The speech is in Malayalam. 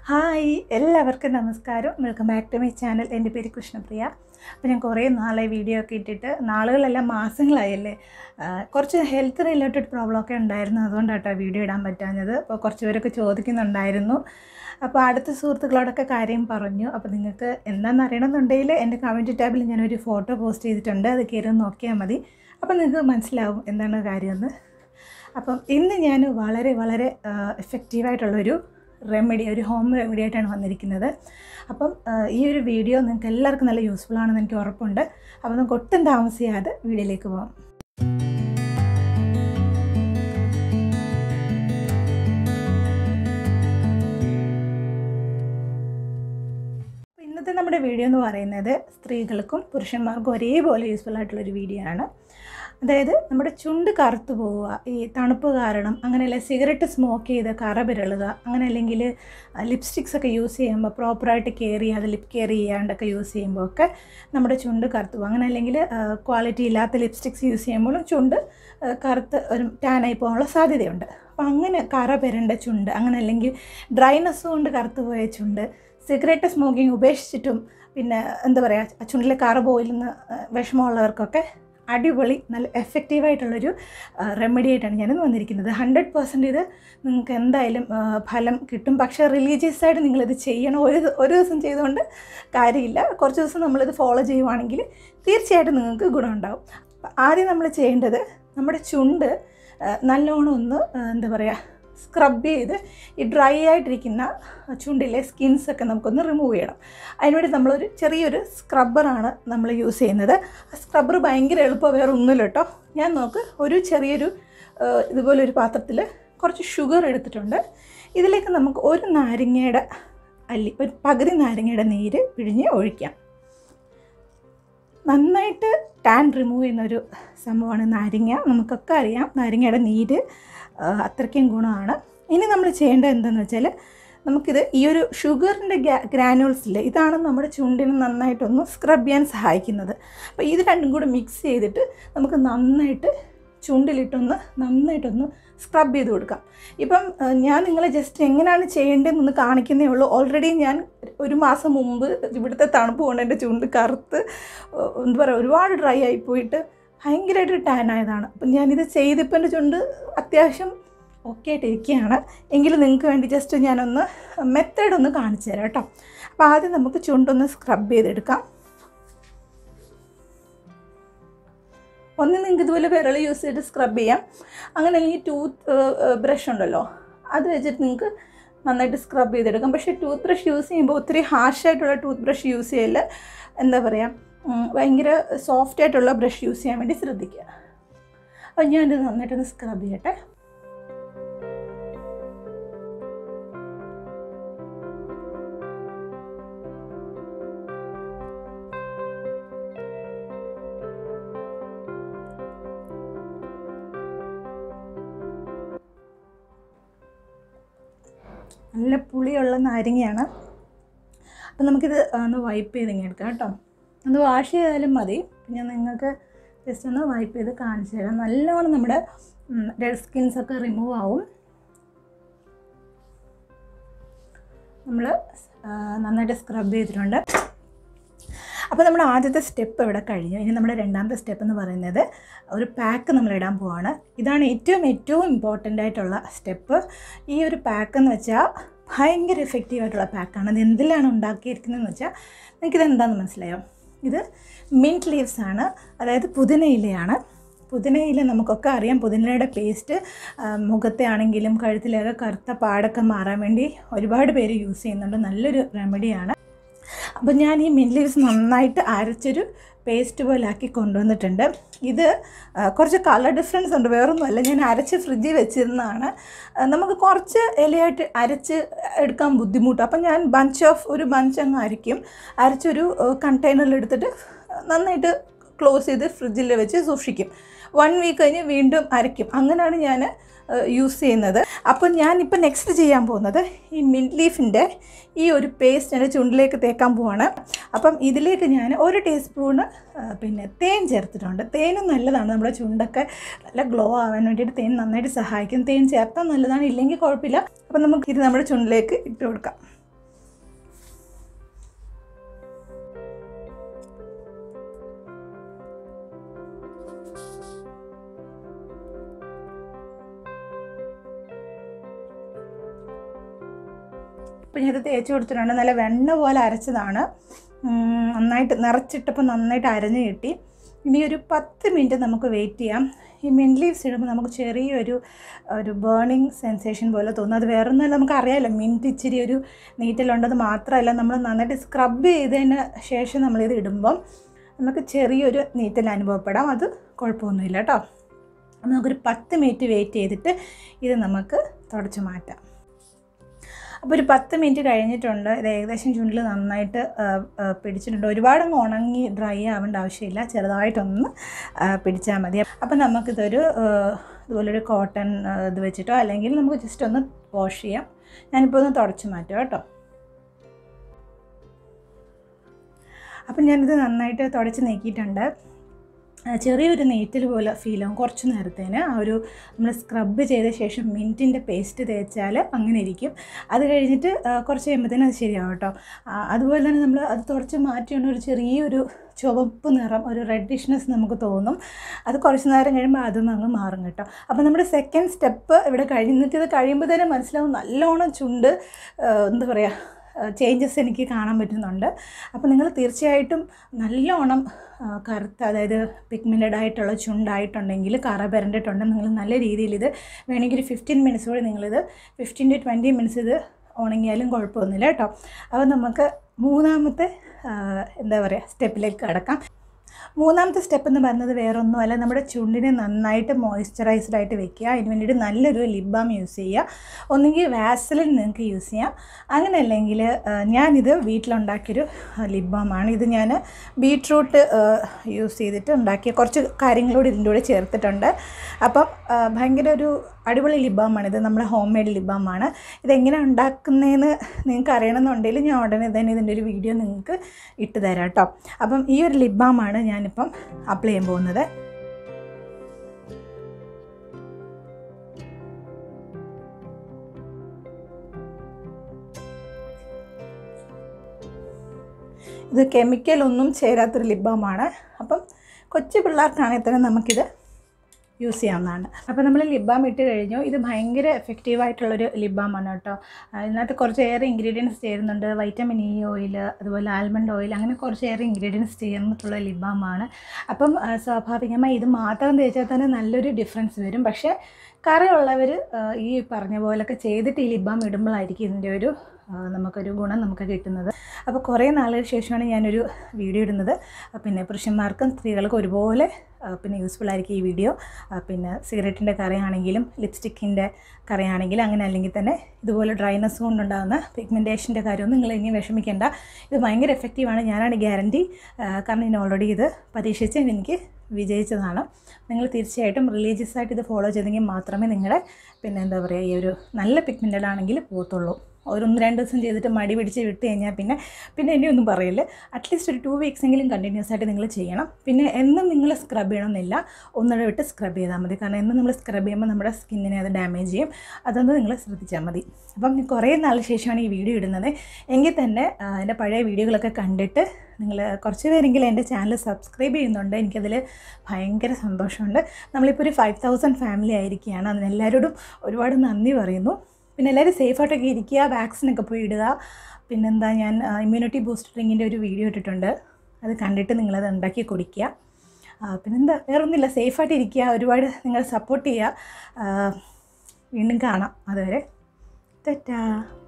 ഹായ് എല്ലാവർക്കും നമസ്കാരം welcome back to my channel എൻ്റെ പേര് കൃഷ്ണപ്രിയ അപ്പോൾ ഞാൻ കുറേ നാളായി വീഡിയോ ഒക്കെ ഇട്ടിട്ട് നാളുകളെല്ലാം മാസങ്ങളായല്ലേ ആ, കുറച്ച് ഹെൽത്ത് റിലേറ്റഡ് പ്രോബ്ലം ഒക്കെ ഉണ്ടായിരുന്നു അതുകൊണ്ടാട്ടോ വീഡിയോ ഇടാൻ പറ്റാഞ്ഞത് അപ്പോൾ കുറച്ച് പേരൊക്കെ ചോദിക്കുന്നുണ്ടായിരുന്നു അപ്പോൾ അടുത്ത സുഹൃത്തുക്കളോടൊക്കെ കാര്യം പറഞ്ഞു അപ്പോൾ നിങ്ങൾക്ക് എന്താണെന്ന് അറിയണമെന്നുണ്ടെങ്കിൽ എൻ്റെ കമൻറ്റ് ടാബിൽ ഞാനൊരു ഫോട്ടോ പോസ്റ്റ് ചെയ്തിട്ടുണ്ട് അത് കയറി ഒന്ന് നോക്കിയാൽ മതി അപ്പോൾ നിങ്ങൾക്ക് മനസ്സിലാവും എന്താണ് കാര്യമെന്ന് അപ്പം ഇന്ന് ഞാൻ വളരെ വളരെ എഫക്റ്റീവായിട്ടുള്ളൊരു റെമഡി ഒരു ഹോം റെമഡി ആയിട്ടാണ് വന്നിരിക്കുന്നത് അപ്പം ആ, ഈ ഒരു വീഡിയോ നിങ്ങൾക്ക് എല്ലാവർക്കും നല്ല യൂസ്ഫുൾ ആണെന്ന് എനിക്ക് ഉറപ്പുണ്ട് അപ്പോൾ നമുക്ക് ഒട്ടും താമസിയാതെ വീഡിയോയിലേക്ക് പോകാം അപ്പോൾ ഇന്നത്തെ നമ്മുടെ വീഡിയോ എന്ന് പറയുന്നത് സ്ത്രീകൾക്കും പുരുഷന്മാർക്കും ഒരേപോലെ യൂസ്ഫുൾ ആയിട്ടുള്ളൊരു വീഡിയോ ആണ് അതായത് നമ്മുടെ ചുണ്ട് കറുത്തു പോവുക ഈ തണുപ്പ് കാരണം അങ്ങനെയല്ല സിഗരറ്റ് സ്മോക്ക് ചെയ്ത് കറ പിരളുക അങ്ങനെ അല്ലെങ്കിൽ ലിപ്സ്റ്റിക്സ് ഒക്കെ യൂസ് ചെയ്യുമ്പോൾ പ്രോപ്പറായിട്ട് കെയർ ചെയ്യാതെ ലിപ് കെയർ ചെയ്യാണ്ടൊക്കെ യൂസ് ചെയ്യുമ്പോൾ ഒക്കെ നമ്മുടെ ചുണ്ട് കറുത്തു പോകും അങ്ങനെ അല്ലെങ്കിൽ ക്വാളിറ്റി ഇല്ലാത്ത ലിപ്സ്റ്റിക്സ് യൂസ് ചെയ്യുമ്പോഴും ചുണ്ട് ആ, കറുത്ത് ഒരു ടാനായി പോകാനുള്ള സാധ്യതയുണ്ട് അപ്പോൾ അങ്ങനെ കറ പെരണ്ട ചുണ്ട് അങ്ങനെ അല്ലെങ്കിൽ ഡ്രൈനെസ് കൊണ്ട് കറുത്തു പോയ ചുണ്ട് സിഗരറ്റ് സ്മോക്കിംഗ് ഉപേക്ഷിച്ചിട്ടും പിന്നെ എന്താ പറയുക ചുണ്ടിലെ കറ പോയില്ലെന്ന് വിഷമമുള്ളവർക്കൊക്കെ അടിപൊളി നല്ല എഫക്റ്റീവായിട്ടുള്ളൊരു റെമഡി ആയിട്ടാണ് ഞാനിന്ന് വന്നിരിക്കുന്നത് ഹൺഡ്രഡ് പെർസെൻറ്റ് ഇത് നിങ്ങൾക്ക് എന്തായാലും ആ, ഫലം കിട്ടും പക്ഷേ റിലീജിയസ് ആയിട്ട് നിങ്ങളിത് ചെയ്യണം ഒരു ദി- ഒരു ദിവസം ചെയ്തുകൊണ്ട് കാര്യമില്ല കുറച്ച് ദിവസം നമ്മളിത് ഫോളോ ചെയ്യുവാണെങ്കിൽ തീർച്ചയായിട്ടും നിങ്ങൾക്ക് ഗുണമുണ്ടാവും അപ്പം ആദ്യം നമ്മൾ ചെയ്യേണ്ടത് നമ്മുടെ ചുണ്ട് ആ, നല്ലോണം ഒന്ന് ആ, എന്താ പറയുക സ്ക്രബ് ചെയ്ത് ഈ ഡ്രൈ ആയിട്ടിരിക്കുന്ന ചുണ്ടിലെ സ്കിൻസ് ഒക്കെ നമുക്കൊന്ന് റിമൂവ് ചെയ്യണം അതിനുവേണ്ടി നമ്മളൊരു ചെറിയൊരു സ്ക്രബ്ബറാണ് നമ്മൾ യൂസ് ചെയ്യുന്നത് ആ സ്ക്രബ്ബർ ഭയങ്കര എളുപ്പം വേറെ ഒന്നുമില്ല കേട്ടോ ഞാൻ നോക്ക് ഒരു ചെറിയൊരു ആ, ഇതുപോലെ ഒരു പാത്രത്തിൽ കുറച്ച് ഷുഗർ എടുത്തിട്ടുണ്ട് ഇതിലേക്ക് നമുക്ക് ഒരു നാരങ്ങയുടെ അല്ലി ഒരു പകുതി നാരങ്ങയുടെ നീര് പിഴിഞ്ഞ് ഒഴിക്കാം നന്നായിട്ട് ടാൻ റിമൂവ് ചെയ്യുന്നൊരു സംഭവമാണ് നാരങ്ങ നമുക്കൊക്കെ അറിയാം നാരങ്ങയുടെ നീര് ആ, അത്രയ്ക്കും ഗുണമാണ് ഇനി നമ്മൾ ചെയ്യേണ്ടത് എന്താണെന്ന് വെച്ചാൽ നമുക്കിത് ഈ ഒരു ഷുഗറിൻ്റെ ഗ്രാനുവൽസില്ലേ ഇതാണ് നമ്മുടെ ചുണ്ടിന് നന്നായിട്ടൊന്ന് സ്ക്രബ് ചെയ്യാൻ സഹായിക്കുന്നത് അപ്പോൾ ഇത് രണ്ടും കൂടി മിക്സ് ചെയ്തിട്ട് നമുക്ക് നന്നായിട്ട് ചുണ്ടിലിട്ടൊന്ന് നന്നായിട്ടൊന്ന് സ്ക്രബ് ചെയ്ത് കൊടുക്കാം ഇപ്പം ആ, ഞാൻ നിങ്ങളെ ജസ്റ്റ് എങ്ങനെയാണ് ചെയ്യേണ്ടതെന്നൊന്ന് കാണിക്കുന്നേ ഉള്ളൂ ഓൾറെഡി ഞാൻ ഒരു മാസം മുമ്പ് ഇവിടുത്തെ തണുപ്പ് കൊണ്ട് എൻ്റെ ചുണ്ട് കറുത്ത് ആ, എന്താ പറയുക ഒരുപാട് ഡ്രൈ ആയി പോയിട്ട് ഭയങ്കരമായിട്ട് ടാൻ ആയതാണ് അപ്പം ഞാനിത് ചെയ്തിപ്പോൾ എൻ്റെ ചുണ്ട് അത്യാവശ്യം ഓക്കെ ആയിട്ട് ഇരിക്കുകയാണ് എങ്കിലും നിങ്ങൾക്ക് വേണ്ടി ജസ്റ്റ് ഞാനൊന്ന് മെത്തേഡ് ഒന്ന് കാണിച്ചു തരാം കേട്ടോ അപ്പോൾ ആദ്യം നമുക്ക് ചുണ്ടൊന്ന് സ്ക്രബ് ചെയ്തെടുക്കാം ഒന്ന് നിങ്ങൾക്ക് ഇതുപോലെ വിരൽ യൂസ് ചെയ്ത് സ്ക്രബ് ചെയ്യാം അങ്ങനെ അല്ലെങ്കിൽ ടൂത്ത് ബ്രഷ് ഉണ്ടല്ലോ അത് വെച്ചിട്ട് നിങ്ങൾക്ക് നന്നായിട്ട് സ്ക്രബ് ചെയ്തെടുക്കാം പക്ഷേ ടൂത്ത് ബ്രഷ് യൂസ് ചെയ്യുമ്പോൾ ഒത്തിരി ഹാർഷായിട്ടുള്ള ടൂത്ത് ബ്രഷ് യൂസ് ചെയ്യല് എന്താ പറയുക ഉം, ഭയങ്കര സോഫ്റ്റ് ആയിട്ടുള്ള ബ്രഷ് യൂസ് ചെയ്യാൻ വേണ്ടി ശ്രദ്ധിക്കുക അപ്പോൾ ഞാനിത് നന്നായിട്ടൊന്ന് സ്ക്രബ് ചെയ്യട്ടെ നല്ല പുളിയുള്ള നാരങ്ങയാണ് അപ്പം നമുക്കിത് ഒന്ന് വൈപ്പ് ചെയ്ത് ഇങ്ങനെ എടുക്കാം കേട്ടോ ഒന്ന് വാഷ് ചെയ്താലും മതി ഞാൻ നിങ്ങൾക്ക് ജസ്റ്റ് ഒന്ന് വൈപ്പ് ചെയ്ത് കാണിച്ചു തരാം നല്ലോണം നമ്മുടെ ഡെഡ് സ്കിൻസ് ഒക്കെ റിമൂവ് ആവും നമ്മൾ നന്നായിട്ട് സ്ക്രബ് ചെയ്തിട്ടുണ്ട് അപ്പോൾ നമ്മുടെ ആദ്യത്തെ സ്റ്റെപ്പ് ഇവിടെ കഴിഞ്ഞു ഇനി നമ്മുടെ രണ്ടാമത്തെ സ്റ്റെപ്പ് എന്ന് പറയുന്നത് ഒരു പാക്ക് നമ്മൾ ഇടാൻ പോവാണ് ഇതാണ് ഏറ്റവും ഏറ്റവും ഇമ്പോർട്ടൻ്റ് ആയിട്ടുള്ള സ്റ്റെപ്പ് ഈ ഒരു പാക്ക് എന്ന് വെച്ചാൽ ഭയങ്കര എഫക്റ്റീവ് ആയിട്ടുള്ള പാക്കാണ് ഇത് എന്തിലാണ് ഉണ്ടാക്കിയിരിക്കുന്നതെന്ന് വെച്ചാൽ നിങ്ങൾക്കിത് എന്താണെന്ന് മനസ്സിലായോ ഇത് മിൻറ്റ് ലീവ്സ് ആണ് അതായത് പുതിനയിലയാണ് പുതിനയില നമുക്കൊക്കെ അറിയാം പുതിനയുടെ പേസ്റ്റ് മുഖത്തെ ആണെങ്കിലും കഴുത്തിലൊക്കെ കറുത്ത പാടൊക്കെ മാറാൻ വേണ്ടി ഒരുപാട് പേര് യൂസ് ചെയ്യുന്നുണ്ട് നല്ലൊരു റെമഡിയാണ് അപ്പോൾ ഞാൻ ഈ മിൻ ലീവ്സ് നന്നായിട്ട് അരച്ചൊരു പേസ്റ്റ് പോലെ ആക്കി കൊണ്ടുവന്നിട്ടുണ്ട് ഇത് ആ, കുറച്ച് കളർ ഡിഫറൻസ് ഉണ്ട് വേറൊന്നുമല്ല ഞാൻ അരച്ച് ഫ്രിഡ്ജിൽ വെച്ചിരുന്നതാണ് ആ, നമുക്ക് കുറച്ച് ഇലയായിട്ട് അരച്ച് എടുക്കാൻ ബുദ്ധിമുട്ട് അപ്പം ഞാൻ ബഞ്ച് ഓഫ് ഒരു ബഞ്ച് അങ്ങ് അരയ്ക്കും അരച്ചൊരു കണ്ടെയ്നറിൽ എടുത്തിട്ട് നന്നായിട്ട് ക്ലോസ് ചെയ്ത് ഫ്രിഡ്ജിൽ വെച്ച് സൂക്ഷിക്കും വൺ വീക്ക് കഴിഞ്ഞ് വീണ്ടും അരയ്ക്കും അങ്ങനെയാണ് ഞാൻ യൂസ് ചെയ്യുന്നത് അപ്പം ഞാനിപ്പോൾ നെക്സ്റ്റ് ചെയ്യാൻ പോകുന്നത് ഈ മിൻറ്റ് ലീഫിൻ്റെ ഈ ഒരു പേസ്റ്റ് എൻ്റെ ചുണ്ടിലേക്ക് തേക്കാൻ പോവാണ് അപ്പം ഇതിലേക്ക് ഞാൻ ഒരു ടീസ്പൂണ് പിന്നെ തേൻ ചേർത്തിട്ടുണ്ട് തേനും നല്ലതാണ് നമ്മുടെ ചുണ്ടൊക്കെ നല്ല ഗ്ലോ ആവാൻ വേണ്ടിയിട്ട് തേൻ നന്നായിട്ട് സഹായിക്കും തേൻ ചേർത്താൽ നല്ലതാണ് ഇല്ലെങ്കിൽ കുഴപ്പമില്ല അപ്പം നമുക്ക് ഇത് നമ്മുടെ ചുണ്ടിലേക്ക് ഇട്ട് കൊടുക്കാം അപ്പോൾ ഞാനത് തേച്ച് കൊടുത്തിട്ടുണ്ട് നല്ല വെണ്ണ പോലെ അരച്ചതാണ് ഉം, നന്നായിട്ട് നിറച്ചിട്ടപ്പോൾ നന്നായിട്ട് അരഞ്ഞ് കിട്ടി ഇനി ഒരു പത്ത് മിനിറ്റ് നമുക്ക് വെയിറ്റ് ചെയ്യാം ഈ മിൻറ്റ് ലീവ്സ് ഇടുമ്പോൾ നമുക്ക് ചെറിയൊരു ഒരു ബേണിങ് സെൻസേഷൻ പോലെ തോന്നും അത് വേറെ ഒന്നുമല്ല നമുക്ക് അറിയാമല്ലോ മിൻറ്റ് ഇച്ചിരി ഒരു നീറ്റിലുണ്ടത് മാത്രമല്ല നമ്മൾ നന്നായിട്ട് സ്ക്രബ് ചെയ്തതിന് ശേഷം നമ്മളിത് ഇടുമ്പം നമുക്ക് ചെറിയൊരു നീറ്റൽ അനുഭവപ്പെടാം അത് കുഴപ്പമൊന്നുമില്ല കേട്ടോ അപ്പോൾ നമുക്കൊരു പത്ത് മിനിറ്റ് വെയിറ്റ് ചെയ്തിട്ട് ഇത് നമുക്ക് തുടച്ച് മാറ്റാം അപ്പോൾ ഒരു പത്ത് മിനിറ്റ് കഴിഞ്ഞിട്ടുണ്ട് ഇത് ഏകദേശം ചുണ്ടിൽ നന്നായിട്ട് ആ, ആ, പിടിച്ചിട്ടുണ്ട് ഒരുപാട് അങ്ങ് ഉണങ്ങി ഡ്രൈ ആവേണ്ട ആവശ്യമില്ല ചെറുതായിട്ടൊന്ന് ആ, പിടിച്ചാൽ മതി അപ്പം നമുക്കിതൊരു ആ, ഇതുപോലൊരു കോട്ടൺ ആ, ഇത് വെച്ചിട്ടോ അല്ലെങ്കിൽ നമുക്ക് ജസ്റ്റ് ഒന്ന് വാഷ് ചെയ്യാം ഞാനിപ്പോൾ ഒന്ന് തുടച്ച് മാറ്റാം കേട്ടോ അപ്പം ഞാനിത് നന്നായിട്ട് തുടച്ച് നീക്കിയിട്ടുണ്ട് ആ, ചെറിയൊരു നെയ്ത്തിൽ പോലെ ഫീൽ ആവും കുറച്ച് നേരത്തേന് ആ ഒരു നമ്മൾ സ്ക്രബ് ചെയ്ത ശേഷം മിൻറ്റിൻ്റെ പേസ്റ്റ് തേച്ചാൽ അങ്ങനെ ഇരിക്കും അത് കഴിഞ്ഞിട്ട് ആ, കുറച്ച് കഴിയുമ്പോഴത്തേനും അത് ശരിയാവും കേട്ടോ ആ, അതുപോലെ തന്നെ നമ്മൾ അത് തുടച്ച് മാറ്റിയാണ് ഒരു ചെറിയൊരു ചുവപ്പ് നിറം ഒരു റെഡിഷ്നെസ് നമുക്ക് തോന്നും അത് കുറച്ച് നേരം കഴിയുമ്പോൾ അതും അങ്ങ് മാറും കേട്ടോ അപ്പോൾ നമ്മുടെ സെക്കൻഡ് സ്റ്റെപ്പ് ഇവിടെ കഴിഞ്ഞിട്ട് ഇത് കഴിയുമ്പോൾ തന്നെ മനസ്സിലാവും നല്ലോണം ചുണ്ട് ആ, എന്താ പറയുക ചേഞ്ചസ് എനിക്ക് കാണാൻ പറ്റുന്നുണ്ട് അപ്പോൾ നിങ്ങൾ തീർച്ചയായിട്ടും നല്ലോണം ആ, കറുത്ത അതായത് പിഗ്മെൻറ്റഡ് ആയിട്ടുള്ള ചുണ്ടായിട്ടുണ്ടെങ്കിൽ കറ പുരണ്ടിട്ടുണ്ടെങ്കിൽ നിങ്ങൾ നല്ല രീതിയിൽ ഇത് വേണമെങ്കിൽ ഒരു ഫിഫ്റ്റീൻ മിനിറ്റ്സ് കൂടി നിങ്ങളിത് ഫിഫ്റ്റീൻ ടു ട്വൻറ്റി മിനിറ്റ്സ് ഇത് ഉണങ്ങിയാലും കുഴപ്പമൊന്നുമില്ല കേട്ടോ അപ്പോൾ നമുക്ക് മൂന്നാമത്തെ ആ, എന്താ പറയുക സ്റ്റെപ്പിലേക്ക് കടക്കാം മൂന്നാമത്തെ സ്റ്റെപ്പ് എന്ന് പറയുന്നത് വേറൊന്നുമല്ല നമ്മുടെ ചുണ്ടിനെ നന്നായിട്ട് മോയ്സ്ചറൈസ്ഡ് ആയിട്ട് വെക്കുക അതിന് വേണ്ടിയിട്ട് നല്ലൊരു ലിപ് ബാം യൂസ് ചെയ്യുക ഒന്നുകിൽ വാസലിൻ നിങ്ങൾക്ക് യൂസ് ചെയ്യാം അങ്ങനെ അല്ലെങ്കിൽ ഞാനിത് വീട്ടിലുണ്ടാക്കിയൊരു ലിപ് ബാമാണ് ഇത് ഞാൻ ബീട്രൂട്ട് യൂസ് ചെയ്തിട്ട് ഉണ്ടാക്കിയ കുറച്ച് കാര്യങ്ങളോട് ഇതിൻ്റെ കൂടെ ചേർത്തിട്ടുണ്ട് അപ്പം ആ, ഭയങ്കര ഒരു അടിപൊളി ലിപ് ബാമാണ് ഇത് നമ്മുടെ ഹോം മെയ്ഡ് ലിപ് ബാമാണ് ഇതെങ്ങനെ ഉണ്ടാക്കുന്നതെന്ന് നിങ്ങൾക്ക് അറിയണമെന്നുണ്ടെങ്കിൽ ഞാൻ ഉടനെ തന്നെ ഇതിൻ്റെ ഒരു വീഡിയോ നിങ്ങൾക്ക് ഇട്ട് തരാം കേട്ടോ അപ്പം ഈ ഒരു ലിപ് ബാമാണ് ഞാനിപ്പം അപ്ലൈ ചെയ്യാൻ പോകുന്നത് ഇത് കെമിക്കലൊന്നും ചേരാത്തൊരു ലിപ് ബാമാണ് അപ്പം കൊച്ചു പിള്ളേർക്കാണെങ്കിൽ തന്നെ നമുക്കിത് യൂസ് ചെയ്യാവുന്നതാണ് അപ്പോൾ നമ്മൾ ലിപ് ബാം ഇട്ട് കഴിഞ്ഞു ഇത് ഭയങ്കര എഫക്റ്റീവായിട്ടുള്ളൊരു ലിപ് ബാമാണ് കേട്ടോ ആ, ഇതിനകത്ത് കുറച്ചേറെ ഇൻഗ്രീഡിയൻസ് ചേരുന്നുണ്ട് വൈറ്റമിൻ ഇ ഓയിൽ അതുപോലെ ആൽമണ്ട് ഓയിൽ അങ്ങനെ കുറച്ചേറെ ഇൻഗ്രീഡിയൻസ് ചേർന്നിട്ടുള്ള ലിപ് ബാമാണ് അപ്പം ആ, സ്വാഭാവികമായി ഇത് മാത്രം തേച്ചാൽ തന്നെ നല്ലൊരു ഡിഫറൻസ് വരും പക്ഷേ കറിയുള്ളവർ ഈ പറഞ്ഞ പോലൊക്കെ ചെയ്തിട്ട് ഈ ലിപ് ബാം ഇടുമ്പോഴായിരിക്കും ഇതിൻ്റെ ഒരു ആ, നമുക്കൊരു ഗുണം നമുക്ക് കിട്ടുന്നത് അപ്പോൾ കുറേ നാളുകൾക്ക് ശേഷമാണ് ഞാനൊരു വീഡിയോ ഇടുന്നത് ആ, പിന്നെ പുരുഷന്മാർക്കും സ്ത്രീകൾക്കും ഒരുപോലെ ആ, പിന്നെ യൂസ്ഫുൾ ആയിരിക്കും ഈ വീഡിയോ ആ, പിന്നെ സിഗരറ്റിൻ്റെ കറിയാണെങ്കിലും ലിപ്സ്റ്റിക്കിൻ്റെ കറിയാണെങ്കിലും അങ്ങനെ അല്ലെങ്കിൽ തന്നെ ഇതുപോലെ ഡ്രൈനസ് കൊണ്ടുണ്ടാകുന്ന പിഗ്മെൻറ്റേഷൻ്റെ കാര്യമൊന്നും നിങ്ങൾ ഇനി വിഷമിക്കേണ്ട ഇത് ഭയങ്കര എഫക്റ്റീവാണ് ഞാനാണ് ഗ്യാരണ്ടി കാരണം ഞാൻ ഓൾറെഡി ഇത് പരീക്ഷിച്ച് എനിക്ക് വിജയിച്ചതാണ് നിങ്ങൾ തീർച്ചയായിട്ടും റിലീജിയസ് ആയിട്ട് ഇത് ഫോളോ ചെയ്തെങ്കിൽ മാത്രമേ നിങ്ങളുടെ പിന്നെ എന്താ പറയുക ഈ ഒരു നല്ല പിഗ്മെൻറ്റഡ് ആണെങ്കിൽ പോകത്തുള്ളൂ ഒരു ഒന്ന് രണ്ട് ദിവസം ചെയ്തിട്ട് മടി പിടിച്ച് വിട്ട് കഴിഞ്ഞാൽ പിന്നെ പിന്നെ എന്നെ ഒന്നും പറയില്ല അറ്റ്ലീസ്റ്റ് ഒരു ടു വീക്സ് എങ്കിലും കണ്ടിന്യൂസ് ആയിട്ട് നിങ്ങൾ ചെയ്യണം പിന്നെ എന്നും നിങ്ങൾ സ്ക്രബ് ചെയ്യണമെന്നില്ല ഒന്നിടെ വിട്ട് സ്ക്രബ് ചെയ്താൽ മതി കാരണം എന്നും നമ്മൾ സ്ക്രബ് ചെയ്യുമ്പോൾ നമ്മുടെ സ്കിന്നിനെ അത് ഡാമേജ് ചെയ്യും അതൊന്ന് നിങ്ങൾ ശ്രദ്ധിച്ചാൽ മതി അപ്പം ഞാൻ കുറേ നാൾ ശേഷമാണ് ഈ വീഡിയോ ഇടുന്നത് എങ്കിൽ തന്നെ ആ, എൻ്റെ പഴയ വീഡിയോകളൊക്കെ കണ്ടിട്ട് നിങ്ങൾ കുറച്ച് പേരെങ്കിലും എൻ്റെ ചാനൽ സബ്സ്ക്രൈബ് ചെയ്യുന്നുണ്ട് എനിക്കതിൽ ഭയങ്കര സന്തോഷമുണ്ട് നമ്മളിപ്പോൾ ഒരു ഫൈവ് തൗസൻഡ് ഫാമിലി ആയിരിക്കുകയാണ് അതിനെല്ലാവരോടും ഒരുപാട് നന്ദി പറയുന്നു പിന്നെ എല്ലാവരും സേഫായിട്ടൊക്കെ ഇരിക്കുക വാക്സിനൊക്കെ പോയി ഇടുക പിന്നെന്താ ഞാൻ ഇമ്മ്യൂണിറ്റി ബൂസ്റ്റ് ഡ്രിങ്കിൻ്റെ ഒരു വീഡിയോ ഇട്ടിട്ടുണ്ട് അത് കണ്ടിട്ട് നിങ്ങളത് ഉണ്ടാക്കി കുടിക്കുക ആ, പിന്നെന്താ വേറൊന്നുമില്ല സേഫായിട്ട് ഇരിക്കുക ഒരുപാട് നിങ്ങൾ സപ്പോർട്ട് ചെയ്യുക ആ, വീണ്ടും കാണാം അതുവരെ തെറ്റാ